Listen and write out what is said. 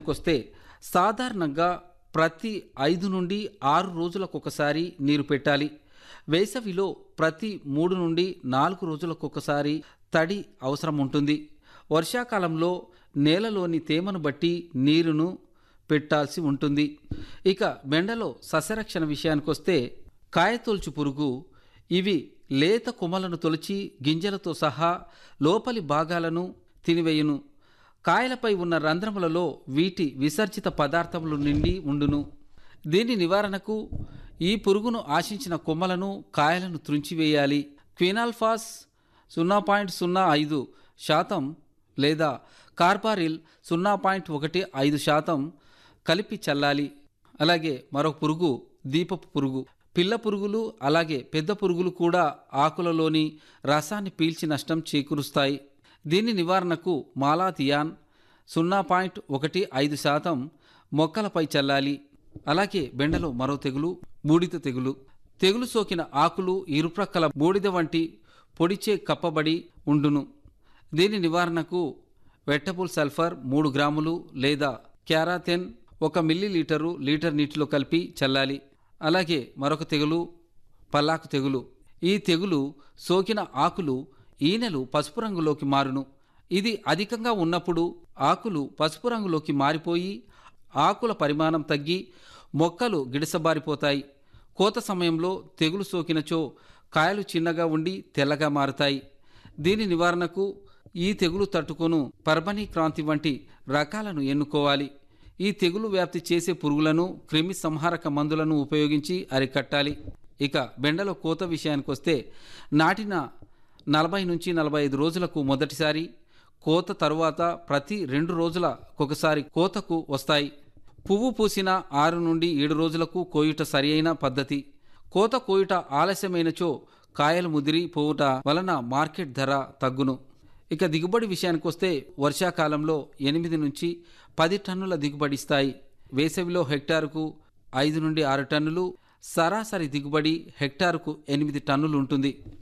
వస్తే సాధారణంగా ప్రతి ఐదు నుండి ఆరు రోజులకు ఒకసారి నీరు పెట్టాలి వేసవిలో ప్రతి మూడు నుండి నాలుగు రోజులకు ఒకసారి తడి అవసరం ఉంటుంది వర్షాకాలంలో నేలలోని తేమను బట్టి నీరును పెట్టాల్సి ఉంటుంది ఇక బెండలో సస్యరక్షణ విషయానికి వస్తే కాయతొలుచు పురుగు ఇవి లేత కొమ్మలను తొలిచి గింజలతో సహా లోపలి భాగాలను తినివేయును కాయలపై ఉన్న రంధ్రములలో వీటి విసర్జిత పదార్థములు నిండి ఉండును దీని నివారణకు ఈ పురుగును ఆశించిన కొమ్మలను కాయలను త్రుంచివేయాలి క్వినాల్ఫాస్ సున్నా పాయింట్ సున్నా ఐదు శాతం లేదా కార్బారిల్ సున్నా పాయింట్ ఒకటి ఐదు శాతం కలిపి చల్లాలి అలాగే మరొక పురుగు దీపపు పురుగు పిల్ల పురుగులు అలాగే పెద్ద పురుగులు కూడా ఆకులలోని రసాన్ని పీల్చి నష్టం చేకూరుస్తాయి దీని నివారణకు మాలాథియాన్ సున్నా పాయింట్ ఒకటి ఐదు శాతం మొక్కలపై చల్లాలి అలాగే బెండలో మరో తెగులు బూడిద తెగులు తెగులు సోకిన ఆకులు ఇరుప్రక్కల బూడిద వంటి పొడిచే కప్పబడి ఉండును దీని నివారణకు వెట్టబుల్ సల్ఫర్ మూడు గ్రాములు లేదా క్యారాథెన్ ఒక మిల్లీ లీటరు లీటర్ నీటిలో కలిపి చల్లాలి అలాగే మరొక తెగులు పల్లాకు తెగులు ఈ తెగులు సోకిన ఆకులు ఈనెలు పసుపు రంగులోకి మారును ఇది అధికంగా ఉన్నప్పుడు ఆకులు పసుపు రంగులోకి మారిపోయి ఆకుల పరిమాణం తగ్గి మొక్కలు గిడసబారిపోతాయి కోత సమయంలో తెగులు సోకినచో కాయలు చిన్నగా ఉండి తెల్లగా మారుతాయి దీని నివారణకు ఈ తెగులు తట్టుకొను పర్బనీ క్రాంతి వంటి రకాలను ఎన్నుకోవాలి ఈ తెగులు వ్యాప్తి చేసే పురుగులను క్రిమి సంహారక మందులను ఉపయోగించి అరికట్టాలి ఇక బెండలో కోత విషయానికి వస్తే నాటిన నలభై నుంచి నలభై ఐదు రోజులకు మొదటిసారి కోత తరువాత ప్రతి రెండు రోజులకొకసారి కోతకు వస్తాయి పువ్వు పూసిన ఆరు నుండి ఏడు రోజులకు కోయుట సరియైన పద్ధతి కోత కోయుట ఆలస్యమైనచో కాయలు ముదిరి పోవుట వలన మార్కెట్ ధర తగ్గును ఇక దిగుబడి విషయానికి వస్తే వర్షాకాలంలో ఎనిమిది నుంచి పది టన్నుల దిగుబడి ఇస్తాయి వేసవిలో హెక్టారుకు ఐదు నుండి ఆరు టన్నులు సరాసరి దిగుబడి హెక్టారుకు ఎనిమిది టన్నులు ఉంటుంది